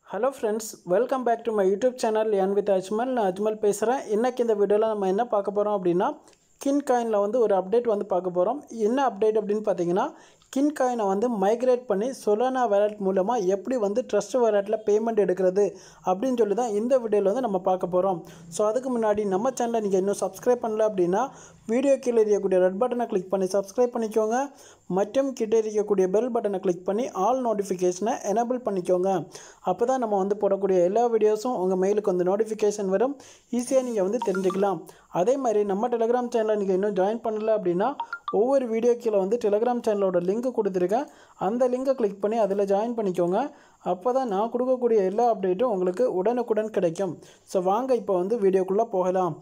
hello friends welcome back to my YouTube channel என் with Ajmal நான் அஜ்மல் பேசுகிறேன் இன்றைக்கி இந்த வீடியோவில் நம்ம என்ன பார்க்க போகிறோம் அப்படின்னா கின் காயினில் வந்து ஒரு அப்டேட் வந்து பார்க்க போகிறோம் என்ன அப்டேட் அப்படின்னு பார்த்தீங்கன்னா கின் காயினை வந்து மைக்ரேட் பண்ணி சொலானா வேலட் மூலமாக எப்படி வந்து ட்ரஸ்ட் வேலட்டில் பேமெண்ட் எடுக்கிறது அப்படின்னு சொல்லி தான் இந்த வீடியோவில் வந்து நம்ம பார்க்க போகிறோம் ஸோ அதுக்கு முன்னாடி நம்ம சேனலை நீங்கள் இன்னும் சப்ஸ்கிரைப் பண்ணல அப்படின்னா வீடியோ கீழே இருக்கக்கூடிய ரெட் பட்டனை கிளிக் பண்ணி சப்ஸ்கிரைப் பண்ணிக்கோங்க மற்றும் கிட்டே இருக்கக்கூடிய பெல் பட்டனை கிளிக் பண்ணி ஆல் நோட்டிஃபிகேஷனை எனேபிள் பண்ணிக்கோங்க அப்போ தான் நம்ம வந்து போடக்கூடிய எல்லா வீடியோஸும் உங்கள் மெயிலுக்கு வந்து நோட்டிஃபிகேஷன் வரும் ஈஸியாக நீங்கள் வந்து தெரிஞ்சுக்கலாம் அதே மாதிரி நம்ம டெலிகிராம் சேனலை நீங்கள் இன்னும் ஜாயின் பண்ணல அப்படின்னா ஒவ்வொரு வீடியோ கீழே வந்து டெலிகிராம் சேனலோட லிங்க் கொடுத்துருக்கேன் அந்த லிங்கை கிளிக் பண்ணி அதில் ஜாயின் பண்ணிக்கோங்க அப்போ தான் நான் கொடுக்கக்கூடிய எல்லா அப்டேட்டும் உங்களுக்கு உடனுக்குடன் கிடைக்கும் ஸோ வாங்க இப்போ வந்து வீடியோக்குள்ளே போகலாம்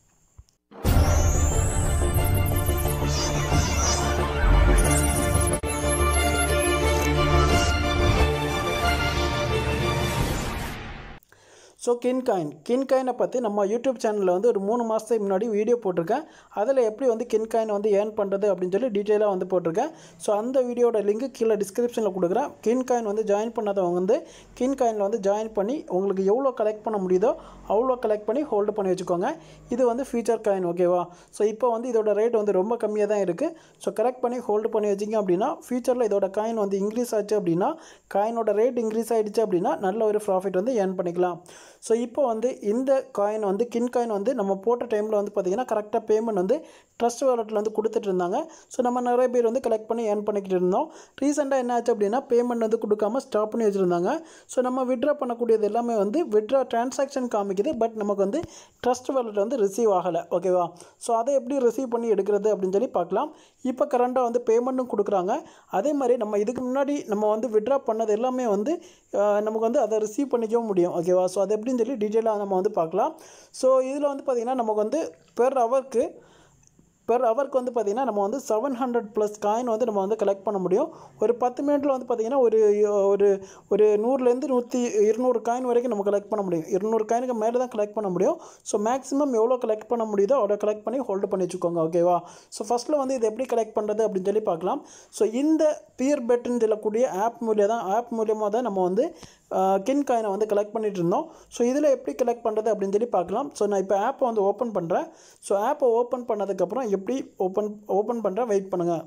ஸோ கின்காயின் கின்காயினை பற்றி நம்ம யூடியூப் சேனலில் வந்து ஒரு மூணு மாதத்துக்கு முன்னாடி வீடியோ போட்டிருக்கேன் அதில் எப்படி வந்து கின்காயின் வந்து ஏர்ன் பண்ணுறது அப்படின்னு சொல்லி டீட்டெயிலாக வந்து போட்டிருக்கேன் ஸோ அந்த வீடியோட லிங்க் கீழே டிஸ்கிரிப்ஷனில் கொடுக்குறேன் கின்காயின் வந்து ஜாயின் பண்ணாதவங்க வந்து கின்காயினில் வந்து ஜாயின் பண்ணி உங்களுக்கு எவ்வளோ கலெக்ட் பண்ண முடியுதோ அவ்வளோ கலெக்ட் பண்ணி ஹோல்டு பண்ணி வச்சுக்கோங்க இது வந்து ஃபியூச்சர் காயின் ஓகேவா ஸோ இப்போ வந்து இதோட ரேட் வந்து ரொம்ப கம்மியாக தான் இருக்குது ஸோ கலெக்ட் பண்ணி ஹோல்டு பண்ணி வச்சிங்க அப்படின்னா ஃபியூச்சரில் இதோட காயின் வந்து இன்க்ரீஸ் ஆச்சு அப்படின்னா காயினோட ரேட் இன்க்ரீஸ் ஆகிடுச்சு அப்படின்னா நல்ல ஒரு ப்ராஃபிட் வந்து ஏர்ன் பண்ணிக்கலாம் ஸோ இப்போ வந்து இந்த காயின் வந்து கின் காயின் வந்து நம்ம போட்ட டைமில் வந்து பார்த்திங்கன்னா கரெக்டாக பேமெண்ட் வந்து ட்ரஸ்ட் வாலெட்டில் வந்து கொடுத்துட்டு இருந்தாங்க ஸோ நம்ம நிறைய பேர் வந்து கலெக்ட் பண்ணி ஏர்ன் பண்ணிக்கிட்டு இருந்தோம் ரீசெண்டாக என்ன ஆச்சு அப்படின்னா பேமெண்ட் வந்து கொடுக்காம ஸ்டாப் பண்ணி வச்சுருந்தாங்க ஸோ நம்ம விட்ரா பண்ணக்கூடியது எல்லாமே வந்து விட்ரா டிரான்சாக்ஷன் காமிக்குது பட் நமக்கு வந்து ட்ரஸ்ட் வாலெட் வந்து ரிசீவ் ஆகலை ஓகேவா ஸோ அதை எப்படி ரிசீவ் பண்ணி எடுக்கிறது அப்படின்னு சொல்லி பார்க்கலாம் இப்போ கரண்ட்டாக வந்து பேமெண்ட்டும் கொடுக்குறாங்க அதே மாதிரி நம்ம இதுக்கு முன்னாடி நம்ம வந்து விட்ரா பண்ணது எல்லாமே வந்து அஹ், நமக்கு வந்து அதை ரிசீவ் பண்ணிக்கவும் முடியும் ஓகேவா ஸோ அது எப்படின்னு சொல்லி டீட்டெயிலாக நம்ம வந்து பார்க்கலாம் ஸோ இதில் வந்து பார்த்திங்கன்னா நமக்கு வந்து பெர் ஹவருக்கு பெர் ஹவருக்கு வந்து பார்த்திங்கன்னா நம்ம வந்து செவன் ஹண்ட்ரட் ப்ளஸ் காயின் வந்து நம்ம வந்து கலெக்ட் பண்ண முடியும் ஒரு பத்து மினிட்டில் வந்து பார்த்திங்கன்னா ஒரு ஒரு ஒரு நூறுலேருந்து நூற்றி இருநூறு காயின் வரைக்கும் நம்ம கலெக்ட் பண்ண முடியும் இருநூறு காயினுக்கு மேலே தான் கலெக்ட் பண்ண முடியும் ஸோ மேக்ஸிமம் எவ்வளோ கலெக்ட் பண்ண முடியுதோ அவ்வளோ கலெக்ட் பண்ணி ஹோல்டு பண்ணி வச்சுக்கோங்க ஓகேவா ஸோ ஃபஸ்ட்டில் வந்து இது எப்படி கலெக்ட் பண்ணுறது அப்படின்னு சொல்லி பார்க்கலாம் ஸோ இந்த பியர் பெட்டுன்னு சொல்லக்கூடிய ஆப் மூலியம் தான் ஆப் மூலியமாக தான் நம்ம வந்து கின் காயினை வந்து கலெக்ட் பண்ணிட்டு இருந்தோம் ஸோ இதில் எப்படி கலெக்ட் பண்ணுறது அப்படின்னு சொல்லி பார்க்கலாம் ஸோ நான் இப்போ ஆப்பை வந்து ஓப்பன் பண்ணுறேன் ஸோ ஆப்பை ஓப்பன் பண்ணதுக்கப்புறம் எப்படி ஓப்பன் ஓப்பன் பண்ணுறேன் வெயிட் பண்ணுங்கள்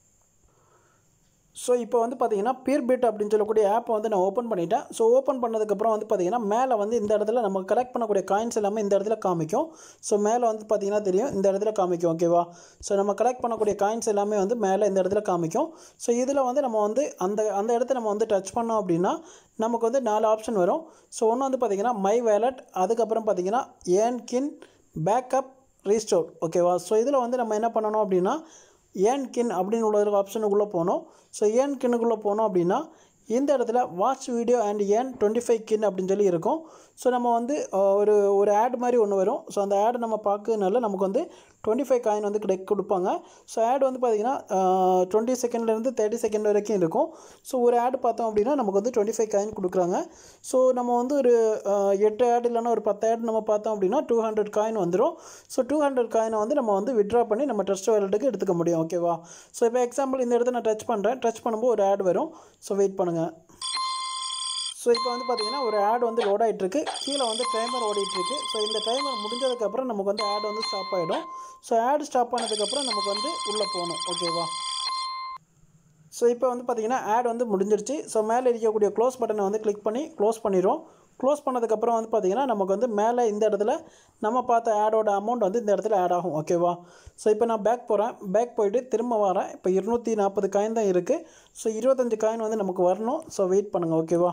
ஸோ இப்போ வந்து பார்த்தீங்கன்னா பீர் பிட் அப்படின்னு சொல்லக்கூடிய ஆப்பை வந்து நான் ஓப்பன் பண்ணிட்டேன் ஸோ ஓப்பன் பண்ணதுக்கப்புறம் வந்து பார்த்தீங்கன்னா மேலே வந்து இந்த இடத்துல நம்ம கலெக்ட் பண்ணக்கூடிய காயின்ஸ் எல்லாமே இந்த இடத்துல காமிக்கும் ஸோ மேலே வந்து பார்த்தீங்கன்னா தெரியும் இந்த இடத்துல காமிக்கும் ஓகேவா ஸோ நம்ம கலெக்ட் பண்ணக்கூடிய காயின்ஸ் எல்லாமே வந்து மேலே இந்த இடத்துல காமிக்கும் ஸோ இதில் வந்து நம்ம வந்து அந்த அந்த இடத்த நம்ம வந்து டச் பண்ணோம் அப்படின்னா நமக்கு வந்து நாலு ஆப்ஷன் வரும் ஸோ ஒன்று வந்து பார்த்தீங்கன்னா மை வேலட் அதுக்கப்புறம் பார்த்தீங்கன்னா ஏன் கின் பேக்கப் ரீஸ்டோர் ஓகேவா ஸோ இதில் வந்து நம்ம என்ன பண்ணணும் அப்படின்னா ஏன் கின் அப்படின்னு உள்ள ஒரு ஆப்ஷனுக்குள்ளே போனோம் ஸோ ஏன் கின்னுக்குள்ளே போனோம் அப்படின்னா இந்த இடத்துல watch video and earn twenty five Kin அப்படின்னு சொல்லி இருக்கும் ஸோ நம்ம வந்து அஹ், ஒரு ஒரு ஆட் மாதிரி ஒன்று வரும் ஸோ அந்த ஆட் நம்ம பார்க்கறதுனால நமக்கு வந்து டுவெண்ட்டி ஃபைவ் காயின் வந்து கிடை கொடுப்பாங்க ஸோ ஆட் வந்து பார்த்திங்கன்னா டுவெண்ட்டி செகண்ட்லேருந்து தேர்ட்டி செகண்ட் வரைக்கும் இருக்கும் ஸோ ஒரு ஆட் பார்த்தோம் அப்படின்னா நமக்கு வந்து டுவெண்ட்டி ஃபைவ் காயின் கொடுக்குறாங்க ஸோ நம்ம வந்து ஒரு அஹ், எட்டு ஆட் இல்லைன்னா ஒரு பத்து ஆட் நம்ம பார்த்தோம் அப்படின்னா டூ ஹண்ட்ரட் காயின் வந்துடும் ஸோ டூ ஹண்ட்ரட் காயினை வந்து நம்ம வந்து விட்ரா பண்ணி நம்ம ட்ரஸ்ட் வேலட்டுக்கு எடுத்துக்க முடியும் ஓகேவா ஸோ இப்போ எக்ஸாம்பிள் இந்த இடத்த நான் டச் பண்ணுறேன் டச் பண்ணும்போது ஒரு ஆட் வரும் ஸோ வெயிட் பண்ணுங்கள் ஸோ இப்போ வந்து பார்த்தீங்கன்னா ஒரு ஆட் வந்து லோட் ஆகிட்டுருக்கு கீழே வந்து டைமர் ஓடிட்டுருக்கு ஸோ இந்த டைமர் முடிஞ்சதுக்கப்புறம் நமக்கு வந்து ஆட் வந்து ஸ்டாப் ஆகிடும் ஸோ ஆட் ஸ்டாப் ஆனதுக்கப்புறம் நமக்கு வந்து உள்ளே போகணும் ஓகேவா ஸோ இப்போ வந்து பார்த்தீங்கன்னா ஆட் வந்து முடிஞ்சிருச்சு ஸோ மேலே இருக்கக்கூடிய க்ளோஸ் பட்டனை வந்து கிளிக் பண்ணி க்ளோஸ் பண்ணிடும் க்ளோஸ் பண்ணதுக்கப்புறம் வந்து பார்த்தீங்கன்னா நமக்கு வந்து மேலே இந்த இடத்துல நம்ம பார்த்த ஆடோட அமௌண்ட் வந்து இந்த இடத்துல ஆட் ஆகும் ஓகேவா ஸோ இப்போ நான் பேக் போகிறேன் பேக் போயிட்டு திரும்ப வரேன் இப்போ இருநூற்றி நாற்பது காயின் தான் இருக்குது ஸோ இருபத்தஞ்சு காயின் வந்து நமக்கு வரணும் ஸோ வெயிட் பண்ணுங்கள் ஓகேவா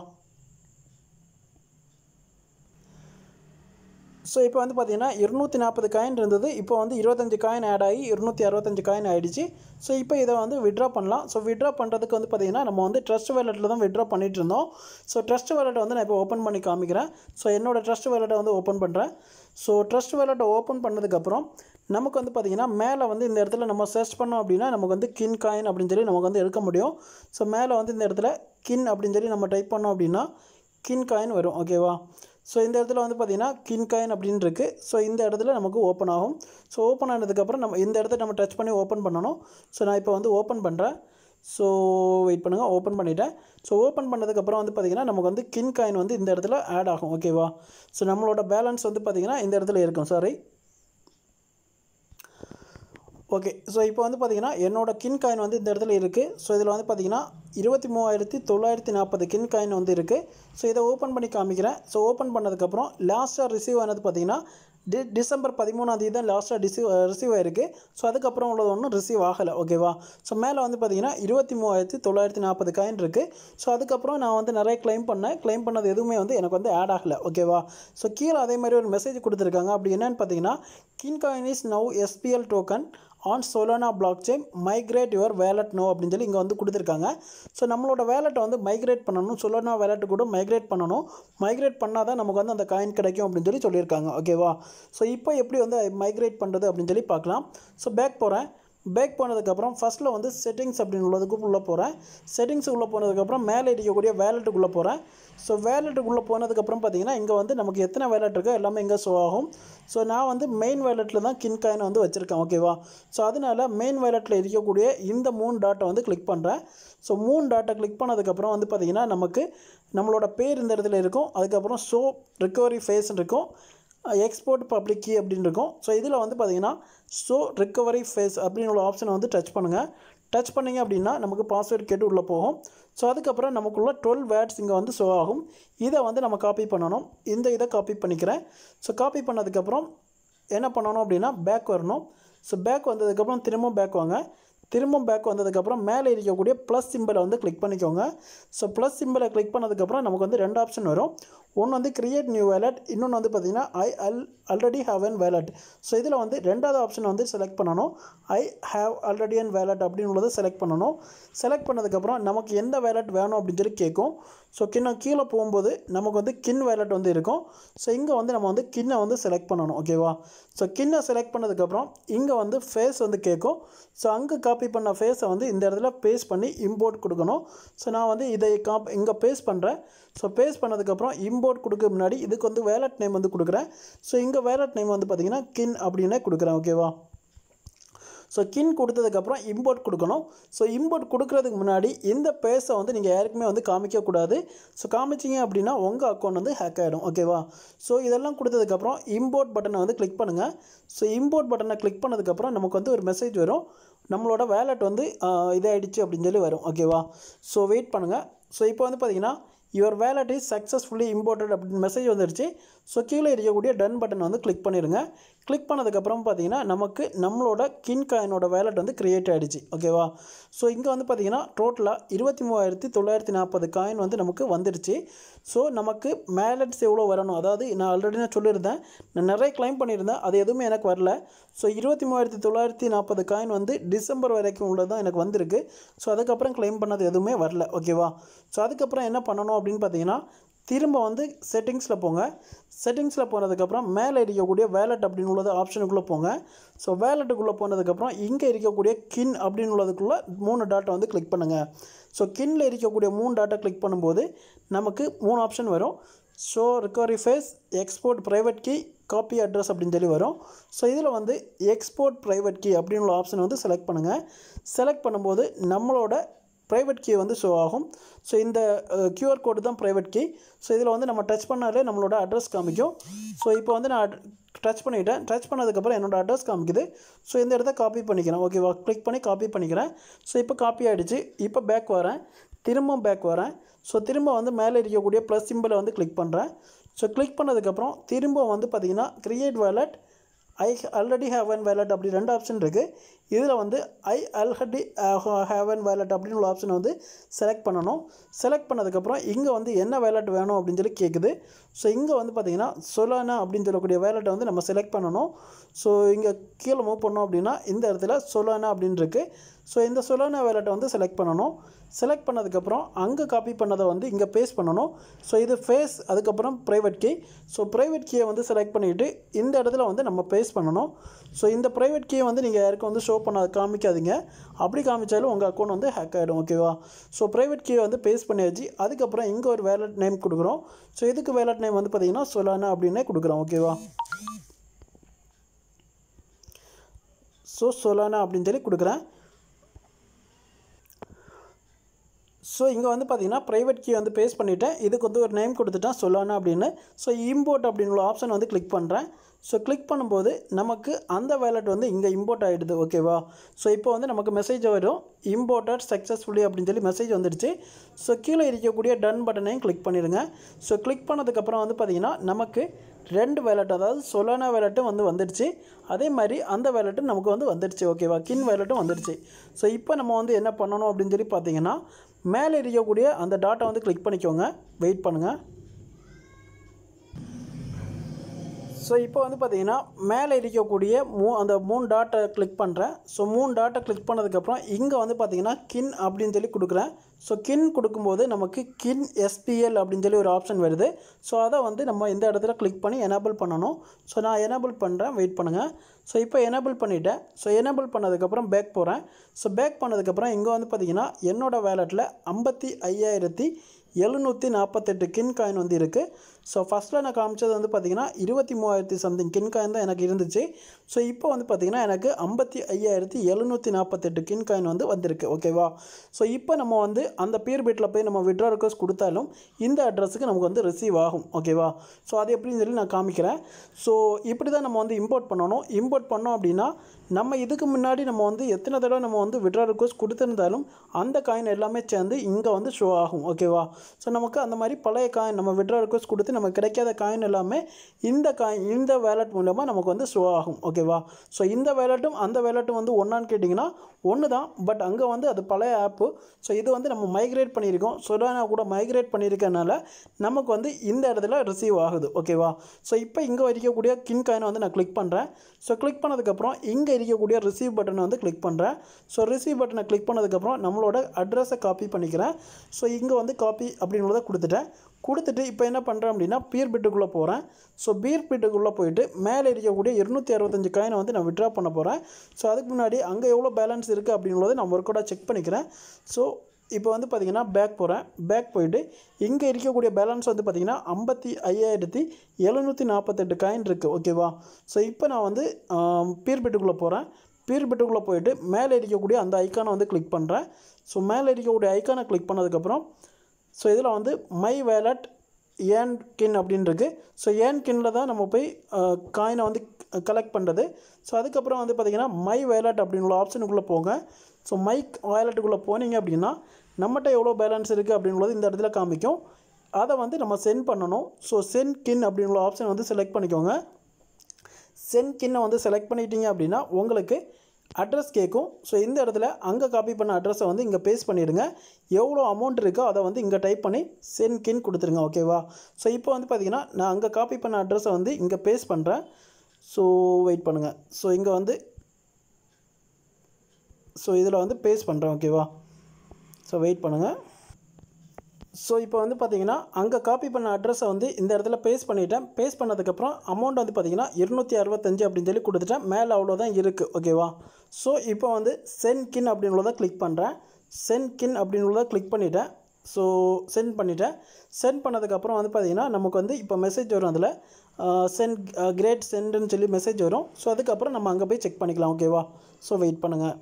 ஸோ இப்போ வந்து பார்த்தீங்கன்னா இருநூற்றி நாற்பது காயின் இருந்தது இப்போ வந்து இருபத்தஞ்சு காயின் ஆட் ஆகி இருநூற்றி அறுபத்தஞ்சு காயின் ஆகிடுச்சு ஸோ இப்போ இதை வந்து விட்ரா பண்ணலாம் ஸோ விட்ரா பண்ணுறதுக்கு வந்து பார்த்தீங்கன்னா நம்ம வந்து ட்ரஸ்ட் வேலெட்டில் தான் விட்ரா பண்ணிட்டு இருந்தோம் ஸோ ட்ரஸ்ட் வேலெட்டை வந்து நான் இப்போ ஓப்பன் பண்ணி காமிக்கிறேன் ஸோ என்னோட ட்ரஸ்ட் வேலெட்டை வந்து ஓப்பன் பண்ணுறேன் ஸோ ட்ரஸ்ட் வேலெட்டை ஓப்பன் பண்ணதுக்கப்புறம் நமக்கு வந்து பார்த்திங்கன்னா மேலே வந்து இந்த இடத்துல நம்ம சர்ச் பண்ணோம் அப்படின்னா நமக்கு வந்து கின் காயின் அப்படின்னு சொல்லி நமக்கு வந்து எடுக்க முடியும் ஸோ மேலே வந்து இந்த இடத்துல கின் அப்படின்னு சொல்லி நம்ம டைப் பண்ணோம் அப்படின்னா கின் காயின் வரும் ஓகேவா ஸோ இந்த இடத்துல வந்து பார்த்திங்கன்னா கின் காயின் அப்படின்னு இருக்குது ஸோ இந்த இடத்துல நமக்கு ஓப்பன் ஆகும் ஸோ ஓப்பன் ஆனதுக்கப்புறம் நம்ம இந்த இடத்த நம்ம டச் பண்ணி ஓப்பன் பண்ணணும் ஸோ நான் இப்போ வந்து ஓப்பன் பண்ணுறேன் ஸோ வெயிட் பண்ணுங்கள் ஓப்பன் பண்ணிட்டேன் ஸோ ஓப்பன் பண்ணதுக்கப்புறம் வந்து பார்த்திங்கன்னா நமக்கு வந்து கின் காயின் வந்து இந்த இடத்துல ஆட் ஆகும் ஓகேவா ஸோ நம்மளோட பேலன்ஸ் வந்து பார்த்திங்கன்னா இந்த இடத்துல இருக்கும் சாரி ஓகே ஸோ இப்போ வந்து பார்த்தீங்கன்னா என்னோட கின் காயின் வந்து இந்த இடத்துல இருக்குது ஸோ இதில் வந்து பார்த்தீங்கன்னா இருபத்தி மூவாயிரத்தி தொள்ளாயிரத்தி நாற்பது கின் காயின் வந்து இருக்குது ஸோ இதை ஓப்பன் பண்ணி காமிக்கிறேன் ஸோ ஓப்பன் பண்ணதுக்கப்புறம் லாஸ்ட்டாக ரிசீவ் ஆனது பார்த்தீங்கன்னா டி டிசம்பர் பதிமூணாம் தேதி தான் லாஸ்ட்டாக ரிசீவ் ரிசீவ் ஆயிருக்கு ஸோ அதுக்கப்புறம் உள்ளது ஒன்றும் ரிசீவ் ஆகலை ஓகேவா ஸோ மேலே வந்து பார்த்தீங்கன்னா இருபத்தி மூவாயிரத்தி தொள்ளாயிரத்தி நாற்பது காயின் இருக்குது ஸோ அதுக்கப்புறம் நான் வந்து நிறைய க்ளைம் பண்ணேன் க்ளைம் பண்ணது எதுவுமே வந்து எனக்கு வந்து ஆட் ஆகலை ஓகேவா ஸோ கீழே அதே மாதிரி ஒரு மெசேஜ் கொடுத்துருக்காங்க அப்படி என்னன்னு பார்த்தீங்கன்னா Kin coin is now SPL token on Solana blockchain migrate your wallet no அப்படின்னு சொல்லி இங்கே வந்து கொடுத்துருக்காங்க ஸோ நம்மளோட வேலெட்டை வந்து மைக்ரேட் பண்ணணும் சோலானா வேலெட்டு கூட மைக்ரேட் பண்ணணும் மைக்ரேட் பண்ணால் தான் நமக்கு வந்து அந்த காயின் கிடைக்கும் அப்படின்னு சொல்லி சொல்லியிருக்காங்க ஓகேவா ஸோ இப்போ எப்படி வந்து மைக்ரேட் பண்ணுறது அப்படின்னு சொல்லி பார்க்கலாம் ஸோ பேக் போகிறேன் பேக் போனதுக்கப்புறம் ஃபஸ்ட்டில் வந்து செட்டிங்ஸ் அப்படின்னு உள்ளதுக்கு உள்ளே போகிறேன் செட்டிங்ஸுக்குள்ளே போனதுக்கப்புறம் மேலே இருக்கக்கூடிய வேலெட்டுக்குள்ளே போகிறேன் ஸோ வேலெட்டுக்குள்ளே போனதுக்கப்புறம் பார்த்தீங்கன்னா இங்கே வந்து நமக்கு எத்தனை வேலெட் இருக்கோ எல்லாமே இங்கே ஷோ ஆகும் ஸோ நான் வந்து மெயின் வேலெட்டில் தான் கின் காயின் வந்து வச்சுருக்கேன் ஓகேவா ஸோ அதனால் மெயின் வேலெட்டில் இருக்கக்கூடிய இந்த மூணு டாட்டை வந்து கிளிக் பண்ணுறேன் ஸோ மூணு டாட்டை கிளிக் பண்ணதுக்கப்புறம் வந்து பார்த்திங்கன்னா நமக்கு நம்மளோட பேர் இந்த இடத்துல இருக்கும் அதுக்கப்புறம் ஷோ ரிக்கவரி ஃபேஸ்ன்னு இருக்கும் எக்ஸ்போர்ட் பப்ளிக் கீ அப்படின்னு இருக்கும் ஸோ இதில் வந்து பார்த்தீங்கன்னா ஷோ ரிக்கவரி ஃபேஸ் அப்படின்னு உள்ள ஆப்ஷனை வந்து டச் பண்ணுங்கள் டச் பண்ணிங்க அப்படின்னா நமக்கு பாஸ்வேர்ட் கேட்டு உள்ளே போகும் ஸோ அதுக்கப்புறம் நமக்குள்ள டுவெல் வேர்ட்ஸ் இங்கே வந்து ஷோ ஆகும் இதை வந்து நம்ம காப்பி பண்ணணும் இந்த இதை காப்பி பண்ணிக்கிறேன் ஸோ காப்பி பண்ணதுக்கப்புறம் என்ன பண்ணணும் அப்படின்னா பேக் வரணும் ஸோ பேக் வந்ததுக்கப்புறம் திரும்பவும் பேக் வாங்க திரும்பவும் பேக் வந்ததுக்கப்புறம் மேலே இருக்கக்கூடிய ப்ளஸ் சிம்பிளை வந்து கிளிக் பண்ணிக்கோங்க ஸோ ப்ளஸ் சிம்பிளை கிளிக் பண்ணதுக்கப்புறம் நமக்கு வந்து ரெண்டு ஆப்ஷன் வரும் ஒன்று வந்து கிரியேட் நியூ வேலட் இன்னொன்று வந்து பார்த்திங்கன்னா I all already have an wallet so இதில் வந்து ரெண்டாவது ஆப்ஷன் வந்து செலக்ட் பண்ணணும் I have already an wallet அப்படின்னு உள்ளதை செலக்ட் பண்ணணும் செலக்ட் பண்ணதுக்கப்புறம் நமக்கு எந்த வேலட் வேணும் அப்படின்னு சொல்லி கேட்கும் ஸோ கிண்ண கீழே போகும்போது நமக்கு வந்து கின் வேலட் வந்து இருக்கும் ஸோ இங்கே வந்து நம்ம வந்து கிண்ணை வந்து செலக்ட் பண்ணணும் ஓகேவா ஸோ கிண்ணை செலக்ட் பண்ணதுக்கப்புறம் இங்கே வந்து ஃபேஸ் வந்து கேட்கும் ஸோ அங்கே காப்பி பண்ண ஃபேஸை வந்து இந்த இடத்துல பேஸ்ட் பண்ணி இம்போர்ட் கொடுக்கணும் ஸோ நான் வந்து இதை காப் இங்கே பேஸ்ட் பண்ணுறேன் ஸோ பேஸ்ட் பண்ணதுக்கப்புறம் இம்போர்ட் கொடுக்க முன்னாடி இதுக்கு வந்து வேலட் நேம் வந்து கொடுக்குறேன் ஸோ இங்கே வேலட் நேம் வந்து பார்த்திங்கன்னா கின் அப்படின்னே கொடுக்குறேன் ஓகேவா ஸோ கின் கொடுத்ததுக்கப்புறம் இம்போர்ட் கொடுக்கணும் ஸோ இம்போர்ட் கொடுக்கறதுக்கு முன்னாடி இந்த பேஸை வந்து நீங்கள் யாருக்குமே வந்து காமிக்கக்கூடாது ஸோ காமிச்சிங்க அப்படின்னா உங்கள் அக்கௌண்ட் வந்து ஹேக் ஆகிடும் ஓகேவா ஸோ இதெல்லாம் கொடுத்ததுக்கப்புறம் இம்போர்ட் பட்டனை வந்து கிளிக் பண்ணுங்கள் ஸோ இம்போர்ட் பட்டனை கிளிக் பண்ணதுக்கப்புறம் நமக்கு வந்து ஒரு மெசேஜ் வரும் நம்மளோட வேலட் வந்து ஆஹ், இதாயிடுச்சு அப்படின்னு சொல்லி வரும் ஓகேவா ஸோ வெயிட் பண்ணுங்கள் ஸோ இப்போ வந்து பார்த்தீங்கன்னா your wallet is successfully imported அப்படின்னு மெசேஜ் வந்துருச்சு ஸோ கீழே இருக்கக்கூடிய டன் பட்டன் வந்து கிளிக் பண்ணிடுங்க கிளிக் பண்ணதுக்கப்புறம் பார்த்தீங்கன்னா நமக்கு நம்மளோட கின் காயினோட வேலட் வந்து கிரியேட் ஆகிடுச்சு ஓகேவா ஸோ இங்கே வந்து பார்த்தீங்கன்னா டோட்டலாக இருபத்தி மூவாயிரத்தி தொள்ளாயிரத்தி நாற்பது காயின் வந்து நமக்கு வந்துடுச்சு ஸோ நமக்கு மேலட்ஸ் எவ்வளோ வரணும் அதாவது நான் ஆல்ரெடி நான் சொல்லியிருந்தேன் நான் நிறைய க்ளைம் பண்ணியிருந்தேன் அது எதுவுமே எனக்கு வரல ஸோ இருபத்தி மூவாயிரத்தி தொள்ளாயிரத்தி நாற்பது காயின் வந்து டிசம்பர் வரைக்கும் உள்ளது தான் எனக்கு வந்திருக்கு ஸோ அதுக்கப்புறம் க்ளைம் பண்ணது எதுவுமே வரல ஓகேவா ஸோ அதுக்கப்புறம் என்ன பண்ணணும் அப்படின்னு பார்த்தீங்கன்னா திரும்ப வந்து செட்டிங்ஸில் போங்க செட்டிங்ஸில் போனதுக்கப்புறம் மேலே இருக்கக்கூடிய வேலட் அப்படின்னு உள்ளது ஆப்ஷனுக்குள்ளே போங்க ஸோ வேலட்டுக்குள்ளே போனதுக்கப்புறம் இங்கே இருக்கக்கூடிய கின் அப்படின்னு உள்ளதுக்குள்ளே மூணு டாட்டை வந்து கிளிக் பண்ணுங்கள் ஸோ கின்ல இருக்கக்கூடிய மூணு டாட்டை கிளிக் பண்ணும்போது நமக்கு மூணு ஆப்ஷன் வரும் so recovery phrase export private key copy address அப்படின்னு சொல்லி வரும் ஸோ இதில் வந்து எக்ஸ்போர்ட் ப்ரைவேட் கீ அப்படின்னு உள்ள ஆப்ஷன் வந்து செலக்ட் பண்ணுங்கள் செலக்ட் பண்ணும்போது நம்மளோட ப்ரைவேட் கீ வந்து ஷோ ஆகும் ஸோ இந்த கியூஆர் கோடு தான் ப்ரைவேட் கீ ஸோ இதில் வந்து நம்ம டச் பண்ணாலே நம்மளோட அட்ரஸ் காமிக்கும் ஸோ இப்போ வந்து நான் டச் பண்ணிட்டேன் டச் பண்ணதுக்கப்புறம் என்னோட அட்ரஸ் காமிக்குது ஸோ இந்த இடத்த காப்பி பண்ணிக்கிறேன் ஓகேவா கிளிக் பண்ணி காப்பி பண்ணிக்கிறேன் ஸோ இப்போ காப்பி ஆகிடுச்சு இப்போ பேக் வரேன் திரும்ப பேக் வரேன் ஸோ திரும்ப வந்து மேலே இருக்கக்கூடிய ப்ளஸ் சிம்பிளை வந்து கிளிக் பண்ணுறேன் ஸோ கிளிக் பண்ணதுக்கப்புறம் திரும்ப வந்து பார்த்தீங்கன்னா create wallet I already have an wallet அப்படி ரெண்டு ஆப்ஷன் இருக்குது இதில் வந்து I already have an wallet அப்படின்னு உள்ள ஆப்ஷனை வந்து செலக்ட் பண்ணணும் செலக்ட் பண்ணதுக்கப்புறம் இங்கே வந்து என்ன வேலட் வேணும் அப்படின்னு சொல்லி கேட்குது ஸோ இங்கே வந்து பார்த்தீங்கன்னா சொலானா அப்படின்னு சொல்லக்கூடிய வேலட்டை வந்து நம்ம செலக்ட் பண்ணணும் ஸோ இங்கே கீழே மூவ் பண்ணோம் அப்படின்னா இந்த இடத்துல சொலானா அப்படின்னு இருக்குது ஸோ இந்த சொலானா வேலட்டை வந்து செலக்ட் பண்ணணும் செலக்ட் பண்ணதுக்கப்புறம் அங்கே காப்பி பண்ணதை வந்து இங்கே பேஸ்ட் பண்ணணும் ஸோ இது ஃபேஸ் அதுக்கப்புறம் ப்ரைவேட் கீ ஸோ ப்ரைவேட் கீயை வந்து செலக்ட் பண்ணிவிட்டு இந்த இடத்துல வந்து நம்ம பேஸ்ட் பண்ணணும் ஸோ இந்த ப்ரைவேட் கீயை வந்து நீங்கள் யாருக்கும் வந்து ஷோ பண்ண காமிக்காதீங்க அப்படி காமிச்சாலும் உங்கள் அக்கௌண்ட் வந்து ஹேக் ஆகிடும் ஓகேவா ஸோ ப்ரைவேட் கீயை வந்து பேஸ்ட் பண்ணியாச்சு அதுக்கப்புறம் இங்கே ஒரு வேலட் நேம் கொடுக்குறோம் ஸோ இதுக்கு வேலட் நேம் வந்து பார்த்தீங்கன்னா சொலானா அப்படின்னே கொடுக்குறோம் ஓகேவா ஸோ சொலானா அப்படின்னு சொல்லி கொடுக்குறேன் ஸோ இங்கே வந்து பார்த்தீங்கன்னா ப்ரைவேட் கீ வந்து பேஸ்ட் பண்ணிவிட்டேன் இதுக்கு வந்து ஒரு நேம் கொடுத்துட்டேன் சொல்லானா அப்படின்னு ஸோ இம்போர்ட் அப்படின்ற ஆப்ஷன் வந்து கிளிக் பண்ணுறேன் ஸோ கிளிக் பண்ணும்போது நமக்கு அந்த வேலட் வந்து இங்கே இம்போர்ட் ஆகிடுது ஓகேவா ஸோ இப்போ வந்து நமக்கு மெசேஜ் வரும் இம்போர்ட்டட் சக்ஸஸ்ஃபுல்லி அப்படின்னு சொல்லி மெசேஜ் வந்துடுச்சு ஸோ கீழே இருக்கக்கூடிய டன் பட்டனையும் கிளிக் பண்ணிடுங்க ஸோ கிளிக் பண்ணதுக்கப்புறம் வந்து பார்த்திங்கன்னா நமக்கு ரெண்டு வேலட் அதாவது சொலானா வேலட்டும் வந்து வந்துடுச்சு அதே மாதிரி அந்த வேலட்டும் நமக்கு வந்து வந்துடுச்சு ஓகேவா கின் வேலட்டும் வந்துடுச்சு ஸோ இப்போ நம்ம வந்து என்ன பண்ணணும் அப்படின்னு சொல்லி பார்த்தீங்கன்னா மேலே இருக்கக்கூடிய அந்த டாட்டை வந்து கிளிக் பண்ணிக்கோங்க வெயிட் பண்ணுங்கள் ஸோ இப்போ வந்து பார்த்தீங்கன்னா மேலே இருக்கக்கூடிய மூ அந்த மூணு டாட்டை கிளிக் பண்ணுறேன் ஸோ மூணு டாட்டை கிளிக் பண்ணதுக்கப்புறம் இங்கே வந்து பார்த்தீங்கன்னா கின் அப்படின்னு சொல்லி கொடுக்குறேன் ஸோ கின் கொடுக்கும்போது நமக்கு கின் எஸ்பிஎல் அப்படின்னு சொல்லி ஒரு ஆப்ஷன் வருது ஸோ அதை வந்து நம்ம இந்த இடத்துல கிளிக் பண்ணி எனேபிள் பண்ணணும் ஸோ நான் எனேபிள் பண்ணுறேன் வெயிட் பண்ணுங்கள் ஸோ இப்போ எனேபிள் பண்ணிவிட்டேன் ஸோ எனேபிள் பண்ணதுக்கப்புறம் பேக் போகிறேன் ஸோ பேக் பண்ணதுக்கப்புறம் இங்கே வந்து பார்த்தீங்கன்னா என்னோடய வேலெட்டில் ஐம்பத்தி ஐயாயிரத்தி எழுநூற்றி நாற்பத்தெட்டு கின் காயின் வந்து இருக்குது ஸோ ஃபஸ்ட்டில் நான் காமிச்சது வந்து பார்த்திங்கன்னா இருபத்தி மூவாயிரத்தி சம்திங் கின் காயின் தான் எனக்கு இருந்துச்சு ஸோ இப்போ வந்து பார்த்திங்கன்னா எனக்கு ஐம்பத்தி ஐயாயிரத்தி எழுநூற்றி நாற்பத்தெட்டு கின் காயின் வந்து வந்திருக்கு ஓகேவா ஸோ இப்போ நம்ம வந்து அந்த பீர் பீட்டில் போய் நம்ம விட்ரா ரிக்வஸ்ட் கொடுத்தாலும் இந்த அட்ரஸுக்கு நமக்கு வந்து ரிசீவ் ஆகும் ஓகேவா ஸோ அது எப்படின்னு சொல்லி நான் காமிக்கிறேன் ஸோ இப்படி தான் நம்ம வந்து இம்போர்ட் பண்ணணும் இம்போர்ட் பண்ணோம் அப்படின்னா நம்ம இதுக்கு முன்னாடி நம்ம வந்து எத்தனை தடவை நம்ம வந்து விட்ரா ரிக்வஸ்ட் கொடுத்துருந்தாலும் அந்த காயின் எல்லாமே சேர்ந்து இங்கே வந்து ஷோ ஆகும் ஓகேவா ஸோ நமக்கு அந்த மாதிரி பழைய காயின் நம்ம விட்ரா ரிக்வஸ்ட் கொடுத்து நமக்கு கிடைக்காத காயின் எல்லாமே இந்த காயின் இந்த வேலட் மூலமாக நமக்கு வந்து ஷோ ஆகும் ஓகேவா ஸோ இந்த வேலட்டும் அந்த வேலட்டும் வந்து ஒன்றான்னு கேட்டிங்கன்னா ஒன்று தான் பட் அங்கே வந்து அது பழைய ஆப்பு ஸோ இது வந்து நம்ம மைக்ரேட் பண்ணியிருக்கோம் சொலானா கூட மைக்ரேட் பண்ணியிருக்கனால நமக்கு வந்து இந்த இடத்துல ரிசீவ் ஆகுது ஓகேவா ஸோ இப்போ இங்கே இருக்கக்கூடிய கின் காயினை வந்து நான் கிளிக் பண்ணுறேன் ஸோ கிளிக் பண்ணதுக்கப்புறம் இங்கே இருக்கக்கூடிய ரிசீவ் பட்டனை வந்து கிளிக் பண்ணுறேன் ஸோ ரிசீவ் பட்டனை கிளிக் பண்ணதுக்கப்புறம் நம்மளோட அட்ரஸை காப்பி பண்ணிக்கிறேன் ஸோ இங்கே வந்து காப்பி அப்படின்றத கொடுத்துட்டேன் கொடுத்துட்டு இப்போ என்ன பண்ணுறேன் அப்படின்னா பீர் பிட்டுக்குள்ளே போகிறேன் ஸோ பீர் பிட்டுக்குள்ளே போயிட்டு மேலே இருக்கக்கூடிய இருநூற்றி அறுபத்தஞ்சு காயினை வந்து நான் விட்ரா பண்ண போகிறேன் ஸோ அதுக்கு முன்னாடி அங்கே எவ்வளோ பேலன்ஸ் இருக்குது அப்படின்றத நான் ஒர்க் அவுட்டாக செக் பண்ணிக்கிறேன் ஸோ இப்போ வந்து பார்த்திங்கன்னா பேக் போகிறேன் பேக் போயிட்டு இங்கே இருக்கக்கூடிய பேலன்ஸ் வந்து பார்த்திங்கன்னா ஐம்பத்தி ஐயாயிரத்தி எழுநூற்றி நாற்பத்தெட்டு காயின் இருக்குது ஓகேவா ஸோ இப்போ நான் வந்து பீர் பிட்டுக்குள்ளே போகிறேன் பீர் பிட்டுக்குள்ளே போயிட்டு மேலே இருக்கக்கூடிய அந்த ஐக்கானை வந்து கிளிக் பண்ணுறேன் ஸோ மேலே இருக்கக்கூடிய ஐக்கானை கிளிக் பண்ணதுக்கப்புறம் ஸோ இதில் வந்து மை வேலட் ஏன் கின் அப்படின்னு இருக்குது ஸோ ஏன் கின்னில் தான் நம்ம போய் காயினை வந்து கலெக்ட் பண்ணுறது ஸோ அதுக்கப்புறம் வந்து பார்த்திங்கன்னா மை வேலட் அப்படின்னு உள்ள ஆப்ஷனுக்குள்ளே போங்க ஸோ மை வேலட்டுக்குள்ளே போனீங்க அப்படின்னா நம்மகிட்ட எவ்வளோ பேலன்ஸ் இருக்குது அப்படின்றது இந்த இடத்துல காமிக்கும் அதை வந்து நம்ம சென்ட் பண்ணணும் ஸோ சென்ட் கின் அப்படின்ற ஆப்ஷன் வந்து செலக்ட் பண்ணிக்கோங்க சென்ட் கின்னை வந்து செலக்ட் பண்ணிட்டீங்க அப்படின்னா உங்களுக்கு அட்ரஸ் கேட்கும் ஸோ இந்த இடத்துல அங்கே காப்பி பண்ண அட்ரஸை வந்து இங்கே பேஸ்ட் பண்ணிவிடுங்க எவ்வளோ அமௌண்ட் இருக்கோ அதை வந்து இங்கே டைப் பண்ணி சென்ட் கின் கொடுத்துருங்க ஓகேவா ஸோ இப்போ வந்து பார்த்தீங்கன்னா நான் அங்கே காப்பி பண்ண அட்ரஸை வந்து இங்கே பேஸ்ட் பண்ணுறேன் ஸோ வெயிட் பண்ணுங்கள் ஸோ இங்கே வந்து ஸோ இதில் வந்து பேஸ்ட் பண்ணுறேன் ஓகேவா ஸோ வெயிட் பண்ணுங்கள் ஸோ இப்போ வந்து பார்த்தீங்கன்னா அங்கே காப்பி பண்ண அட்ரஸை வந்து இந்த இடத்துல பேஸ்ட் பண்ணிட்டேன் பேஸ்ட் பண்ணதுக்கப்புறம் அமௌண்ட் வந்து பார்த்தீங்கன்னா இருநூற்றி அறுபத்தஞ்சு அப்படின்னு சொல்லி கொடுத்துட்டேன் மேலே அவ்வளோதான் இருக்குது ஓகேவா ஸோ இப்போ வந்து சென்ட் கின் அப்படின்றத கிளிக் பண்ணுறேன் சென்ட் கின் அப்படின்றத கிளிக் பண்ணிட்டேன் ஸோ சென்ட் பண்ணிட்டேன் சென்ட் பண்ணதுக்கப்புறம் வந்து பார்த்தீங்கன்னா நமக்கு வந்து இப்போ மெசேஜ் வரும் அதில் சென்ட் கிரேட் சென்ட்னு சொல்லி மெசேஜ் வரும் ஸோ அதுக்கப்புறம் நம்ம அங்கே போய் செக் பண்ணிக்கலாம் ஓகேவா ஸோ வெயிட் பண்ணுங்கள்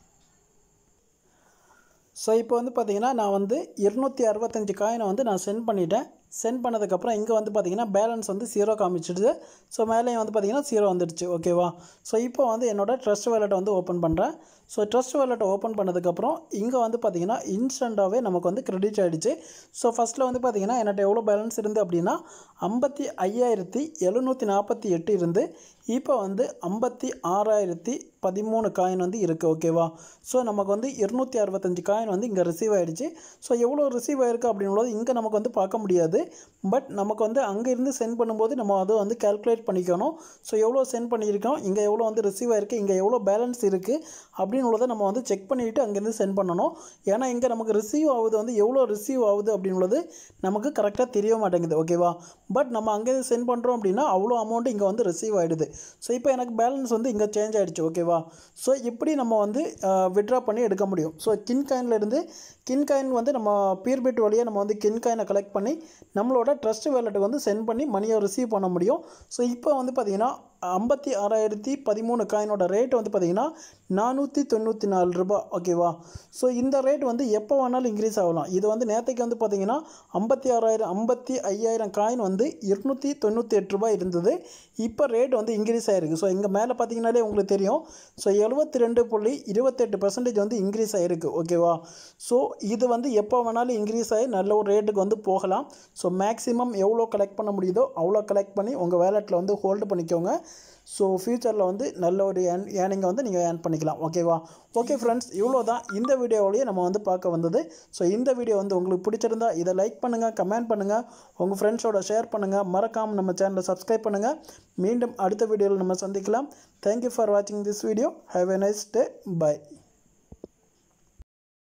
ஸோ இப்போ வந்து பார்த்தீங்கன்னா நான் வந்து இருநூற்றி அறுபத்தஞ்சு காயினை வந்து நான் சென்ட் பண்ணிட்டேன் சென்ட் பண்ணதுக்கப்புறம் இங்கே வந்து பார்த்தீங்கன்னா பேலன்ஸ் வந்து ஜீரோ காமிச்சிடுது ஸோ மேலேயும் வந்து பார்த்தீங்கன்னா ஜீரோ வந்துடுச்சு ஓகேவா ஸோ இப்போ வந்து என்னோடய ட்ரஸ்ட் வேலெட்டை வந்து ஓப்பன் பண்ணுறேன் ஸோ ட்ரஸ்ட் வேலெட்டை ஓப்பன் பண்ணதுக்கப்புறம் இங்கே வந்து பார்த்தீங்கன்னா இன்ஸ்டண்ட்டாகவே நமக்கு வந்து கிரெடிட் ஆகிடுச்சு ஸோ ஃபஸ்ட்டில் வந்து பார்த்தீங்கன்னா என்கிட்ட எவ்வளோ பேலன்ஸ் இருந்து அப்படின்னா ஐம்பத்தி ஐயாயிரத்தி எழுநூற்றி நாற்பத்தி எட்டு இருந்து இப்போ வந்து ஐம்பத்தி ஆறாயிரத்தி பதிமூணு காயின் வந்து இருக்குது ஓகேவா ஸோ நமக்கு வந்து இருநூற்றி அறுபத்தஞ்சு காயின் வந்து இங்கே ரிசீவ் ஆகிடுச்சு ஸோ எவ்வளோ ரிசீவ் ஆயிருக்கு அப்படின்றது இங்கே நமக்கு வந்து பார்க்க முடியாது பட் நமக்கு வந்து அங்கேருந்து சென்ட் பண்ணும்போது நம்ம அதை வந்து கால்குலேட் பண்ணிக்கணும் ஸோ எவ்வளோ சென்ட் பண்ணியிருக்கோம் இங்கே எவ்வளோ வந்து ரிசீவ் ஆயிருக்கு இங்கே எவ்வளோ பேலன்ஸ் இருக்குது அப்படின்றத நம்ம வந்து செக் பண்ணிவிட்டு அங்கேருந்து சென்ட் பண்ணணும் ஏன்னா இங்கே நமக்கு ரிசீவ் ஆகுது வந்து எவ்வளோ ரிசீவ் ஆகுது அப்படின்றது நமக்கு கரெக்டாக தெரிய மாட்டேங்குது ஓகேவா பட் நம்ம அங்கேருந்து சென்ட் பண்ணுறோம் அப்படின்னா அவ்வளோ அமௌண்ட் இங்கே வந்து ரிசீவ் ஆகிடுது ஸோ இப்போ எனக்கு பேலன்ஸ் வந்து இங்கே சேஞ்ச் ஆகிடுச்சு ஓகேவா ஸோ இப்படி நம்ம வந்து விட்ரா பண்ணி எடுக்க முடியும் ஸோ கின் காயின்லேருந்து கின் காயின் வந்து நம்ம பீர் பிட் வழியாக நம்ம வந்து கின் காயினை கலெக்ட் பண்ணி நம்மளோட ட்ரஸ்ட் வேலெட்டுக்கு வந்து சென்ட் பண்ணி மணியை ரிசீவ் பண்ண முடியும் ஸோ இப்போ வந்து பார்த்திங்கன்னா ஐம்பத்தி ஆறாயிரத்தி பதிமூணு காயினோட ரேட் வந்து பார்த்திங்கன்னா நானூற்றி தொண்ணூற்றி நாலு ரூபாய் ஓகேவா ஸோ இந்த ரேட் வந்து எப்போ வேணாலும் இன்க்ரீஸ் ஆகலாம் இது வந்து நேற்றுக்கு வந்து பார்த்திங்கன்னா ஐம்பத்தி ஆறாயிரம் ஐம்பத்தி ஐயாயிரம் காயின் வந்து இருநூற்றி தொண்ணூற்றி எட்டு ரூபாய் இருந்தது இப்போ ரேட் வந்து இன்க்ரீஸ் ஆகிருக்கு ஸோ இங்கே மேலே பார்த்தீங்கனாலே உங்களுக்கு தெரியும் ஸோ எழுபத்தி ரெண்டு புள்ளி இருபத்தெட்டு பர்சன்டேஜ் வந்து இன்க்ரீஸ் ஆகிருக்கு ஓகேவா ஸோ இது வந்து எப்போ வேணாலும் இன்க்ரீஸ் ஆகி நல்ல ஒரு ரேட்டுக்கு வந்து போகலாம் ஸோ மேக்ஸிமம் எவ்வளோ கலெக்ட் பண்ண முடியுதோ அவ்வளோ கலெக்ட் பண்ணி உங்கள் வேலெட்டில் வந்து ஹோல்டு பண்ணிக்கோங்க ஸோ ஃப்யூச்சரில் வந்து நல்ல ஒரு ஏன் ஏர்னிங்கை வந்து நீங்கள் ஏர்ன் பண்ணிக்கலாம் ஓகேவா ஓகே ஃப்ரெண்ட்ஸ் இவ்வளோ தான் இந்த வீடியோவிலேயே நம்ம வந்து பார்க்க வந்தது ஸோ இந்த வீடியோ வந்து உங்களுக்கு பிடிச்சிருந்தா இதை லைக் பண்ணுங்கள் கமெண்ட் பண்ணுங்கள் உங்கள் ஃப்ரெண்ட்ஸோட ஷேர் பண்ணுங்கள் மறக்காமல் நம்ம சேனலை சப்ஸ்கிரைப் பண்ணுங்கள் மீண்டும் அடுத்த வீடியோவில் நம்ம சந்திக்கலாம் தேங்க்யூ ஃபார் வாட்சிங் this video have a nice day by